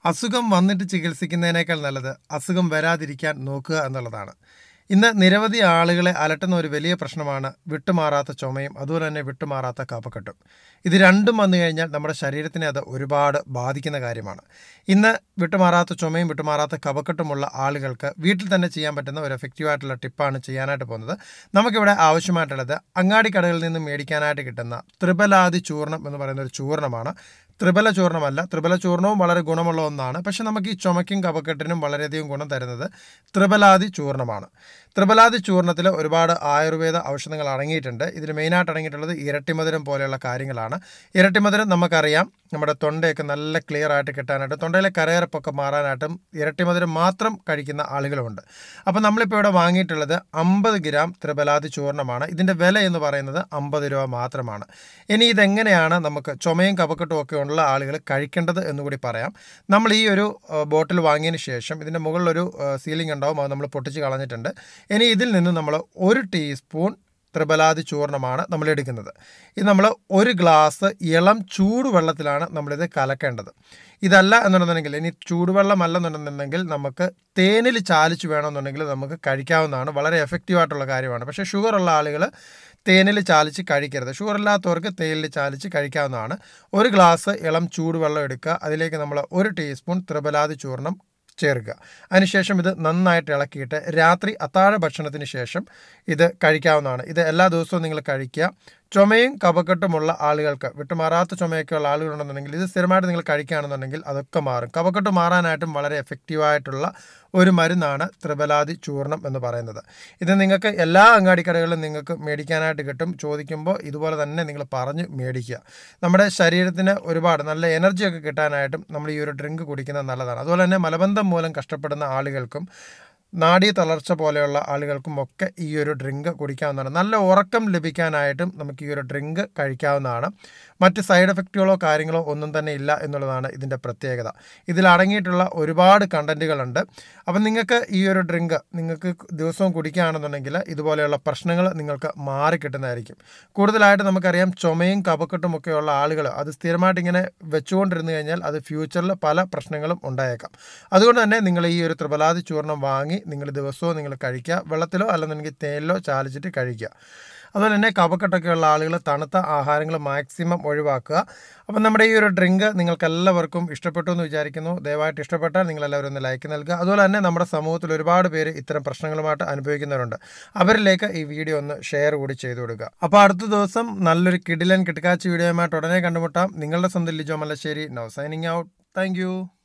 അസുഖം വന്നിട്ട് ചികിത്സിക്കുന്നതിനേക്കാൾ നല്ലത് അസുഖം വരാതിരിക്കാൻ നോക്കുക എന്നുള്ളതാണ് ഇന്ന് നിരവധി ആളുകളെ അലട്ടുന്ന ഒരു വലിയ പ്രശ്നമാണ് വിട്ടുമാറാത്ത ചുമയും അതുപോലെ തന്നെ വിട്ടുമാറാത്ത കഫക്കെട്ടും ഇത് രണ്ടും വന്നു കഴിഞ്ഞാൽ നമ്മുടെ ശരീരത്തിനെ അത് ഒരുപാട് ബാധിക്കുന്ന കാര്യമാണ് ഇന്ന് വിട്ടുമാറാത്ത ചുമയും വിട്ടുമാറാത്ത കഫക്കെട്ടുമുള്ള ആളുകൾക്ക് വീട്ടിൽ തന്നെ ചെയ്യാൻ പറ്റുന്ന ഒരു എഫക്റ്റീവായിട്ടുള്ള ടിപ്പാണ് ചെയ്യാനായിട്ട് പോകുന്നത് നമുക്കിവിടെ ആവശ്യമായിട്ടുള്ളത് അങ്ങാടി കടകളിൽ നിന്ന് മേടിക്കാനായിട്ട് കിട്ടുന്ന ത്രിബലാദി ചൂർണം എന്ന് പറയുന്ന ഒരു ചൂർണമാണ് ത്രിബല ചൂർണമല്ല ത്രിബല ചൂർണവും വളരെ ഗുണമുള്ള ഒന്നാണ് പക്ഷെ നമുക്ക് ഈ ചുമയ്ക്കും കഫക്കെട്ടിനും വളരെയധികം ഗുണം തരുന്നത് ത്രിബലാദി ചൂർണമാണ് ത്രിബലാദി ചൂർണത്തിൽ ഒരുപാട് ആയുർവേദ ഔഷധങ്ങൾ അടങ്ങിയിട്ടുണ്ട് ഇതിൽ മെയിനായിട്ട് അടങ്ങിയിട്ടുള്ളത് ഇരട്ടിമധുരം പോലെയുള്ള കാര്യങ്ങളാണ് ഇരട്ടിമധുരം നമുക്കറിയാം നമ്മുടെ തൊണ്ടയൊക്കെ നല്ല ക്ലിയർ ആയിട്ട് കിട്ടാനായിട്ട് തൊണ്ടയിലെ കരയറപ്പൊക്കെ മാറാനായിട്ടും ഇരട്ടിമധുരം മാത്രം കഴിക്കുന്ന ആളുകളുമുണ്ട് അപ്പോൾ നമ്മളിപ്പോൾ ഇവിടെ വാങ്ങിയിട്ടുള്ളത് അമ്പത് ഗ്രാം ത്രിബലാദി ചൂർണമാണ് ഇതിൻ്റെ വില എന്ന് പറയുന്നത് അമ്പത് രൂപ മാത്രമാണ് ഇനി ഇതെങ്ങനെയാണ് നമുക്ക് ചുമയും കഫക്കെട്ടും ഒക്കെ ഉള്ള ആളുകൾ കഴിക്കേണ്ടത് എന്നുകൂടി പറയാം നമ്മൾ ഈ ഒരു ബോട്ടിൽ വാങ്ങിയതിന് ശേഷം ഇതിൻ്റെ മുകളിലൊരു സീലിംഗ് ഉണ്ടാവും അത് നമ്മൾ പൊട്ടിച്ച് കളഞ്ഞിട്ടുണ്ട് ഇനി ഇതിൽ നിന്ന് നമ്മൾ ഒരു ടീസ്പൂൺ ത്രിബലാദി ചൂർണമാണ് നമ്മൾ എടുക്കുന്നത് ഇത് നമ്മൾ ഒരു ഗ്ലാസ് ഇളം ചൂടുവെള്ളത്തിലാണ് നമ്മളിത് കലക്കേണ്ടത് ഇതല്ല എന്നുണ്ടെന്നുണ്ടെങ്കിൽ ഇനി ചൂടുവെള്ളമല്ലെന്നുണ്ടെന്നുണ്ടെങ്കിൽ നമുക്ക് തേനിൽ ചാലിച്ച് വേണമെന്നുണ്ടെങ്കിൽ നമുക്ക് കഴിക്കാവുന്നതാണ് വളരെ എഫക്റ്റീവായിട്ടുള്ള കാര്യമാണ് പക്ഷേ ഷുഗർ ഉള്ള ആളുകൾ തേനിൽ ചാലിച്ച് കഴിക്കരുത് ഷുഗർ ഇല്ലാത്തവർക്ക് തേനിൽ ചാലിച്ച് കഴിക്കാവുന്നതാണ് ഒരു ഗ്ലാസ് ഇളം ചൂടുവെള്ളം എടുക്കുക അതിലേക്ക് നമ്മൾ ഒരു ടീസ്പൂൺ ത്രിബലാദി ചൂർണം ചേർക്കുക അതിനുശേഷം ഇത് നന്നായിട്ട് ഇളക്കിയിട്ട് രാത്രി അത്താഴ ഭക്ഷണത്തിന് ശേഷം ഇത് കഴിക്കാവുന്നതാണ് ഇത് എല്ലാ ദിവസവും നിങ്ങൾ കഴിക്കുക ചുമയും കഫക്കെട്ടുമുള്ള ആളുകൾക്ക് വിട്ടുമാറാത്ത ചുമയൊക്കെ ഉള്ള ആളുകളുണ്ടെന്നുണ്ടെങ്കിൽ ഇത് സ്ഥിരമായിട്ട് നിങ്ങൾ കഴിക്കുകയാണെന്നുണ്ടെങ്കിൽ അതൊക്കെ മാറും കഫക്കെട്ട് മാറാനായിട്ടും വളരെ എഫക്റ്റീവായിട്ടുള്ള ഒരു മരുന്നാണ് ത്രിബലാദി ചൂർണം എന്ന് പറയുന്നത് ഇത് നിങ്ങൾക്ക് എല്ലാ അങ്ങാടിക്കടകളിലും നിങ്ങൾക്ക് മേടിക്കാനായിട്ട് കിട്ടും ചോദിക്കുമ്പോൾ ഇതുപോലെ തന്നെ നിങ്ങൾ പറഞ്ഞ് മേടിക്കുക നമ്മുടെ ശരീരത്തിന് ഒരുപാട് നല്ല എനർജിയൊക്കെ കിട്ടാനായിട്ടും നമ്മൾ ഈ ഒരു ഡ്രിങ്ക് കുടിക്കുന്നത് നല്ലതാണ് അതുപോലെ തന്നെ മലബന്ധം മൂലം കഷ്ടപ്പെടുന്ന ആളുകൾക്കും നാഡീ തളർച്ച പോലെയുള്ള ആളുകൾക്കും ഒക്കെ ഈ ഒരു ഡ്രിങ്ക് കുടിക്കാവുന്നതാണ് നല്ല ഉറക്കം ലഭിക്കാനായിട്ടും നമുക്ക് ഈ ഒരു ഡ്രിങ്ക് കഴിക്കാവുന്നതാണ് മറ്റ് സൈഡ് എഫക്റ്റുകളോ കാര്യങ്ങളോ ഒന്നും തന്നെ ഇല്ല എന്നുള്ളതാണ് ഇതിൻ്റെ പ്രത്യേകത ഇതിൽ അടങ്ങിയിട്ടുള്ള ഒരുപാട് കണ്ടൻറ്റുകളുണ്ട് അപ്പം നിങ്ങൾക്ക് ഈ ഒരു ഡ്രിങ്ക് നിങ്ങൾക്ക് ദിവസവും കുടിക്കുകയാണെന്നുണ്ടെങ്കിൽ ഇതുപോലെയുള്ള പ്രശ്നങ്ങൾ നിങ്ങൾക്ക് മാറി കിട്ടുന്നതായിരിക്കും കൂടുതലായിട്ട് നമുക്കറിയാം ചുമയും കപക്കെട്ടും ഒക്കെയുള്ള ആളുകൾ അത് സ്ഥിരമായിട്ട് ഇങ്ങനെ വെച്ചുകൊണ്ടിരുന്നു കഴിഞ്ഞാൽ അത് ഫ്യൂച്ചറിൽ പല പ്രശ്നങ്ങളും ഉണ്ടായേക്കാം അതുകൊണ്ട് തന്നെ നിങ്ങൾ ഈ ഒരു ത്രിപലാതി ചൂർണം വാങ്ങി നിങ്ങൾ ദിവസവും നിങ്ങൾ കഴിക്കുക വെള്ളത്തിലോ അല്ലെന്നുണ്ടെങ്കിൽ തേനിലോ ചാലിച്ചിട്ട് കഴിക്കുക അതുപോലെ തന്നെ കഫക്കെട്ടൊക്കെയുള്ള ആളുകൾ തണുത്ത ആഹാരങ്ങൾ മാക്സിമം ഒഴിവാക്കുക അപ്പം നമ്മുടെ ഈ ഒരു ഡ്രിങ്ക് നിങ്ങൾക്ക് എല്ലാവർക്കും ഇഷ്ടപ്പെട്ടു എന്ന് വിചാരിക്കുന്നു ദയവായിട്ട് ഇഷ്ടപ്പെട്ടാൽ നിങ്ങളെല്ലാവരും ഒന്ന് ലൈക്ക് നൽകുക അതുപോലെ തന്നെ നമ്മുടെ സമൂഹത്തിൽ ഒരുപാട് പേര് ഇത്തരം പ്രശ്നങ്ങളുമായിട്ട് അനുഭവിക്കുന്നവരുണ്ട് അവരിലേക്ക് ഈ വീഡിയോ ഒന്ന് ഷെയർ കൂടി ചെയ്തു കൊടുക്കുക അപ്പോൾ അടുത്ത ദിവസം നല്ലൊരു കിടിലൻ കിടക്കാച്ചി വീഡിയോയുമായിട്ട് ഉടനെ കണ്ടുമുട്ടാം നിങ്ങളുടെ സ്വന്തം Lijo Mallassery now signing out thank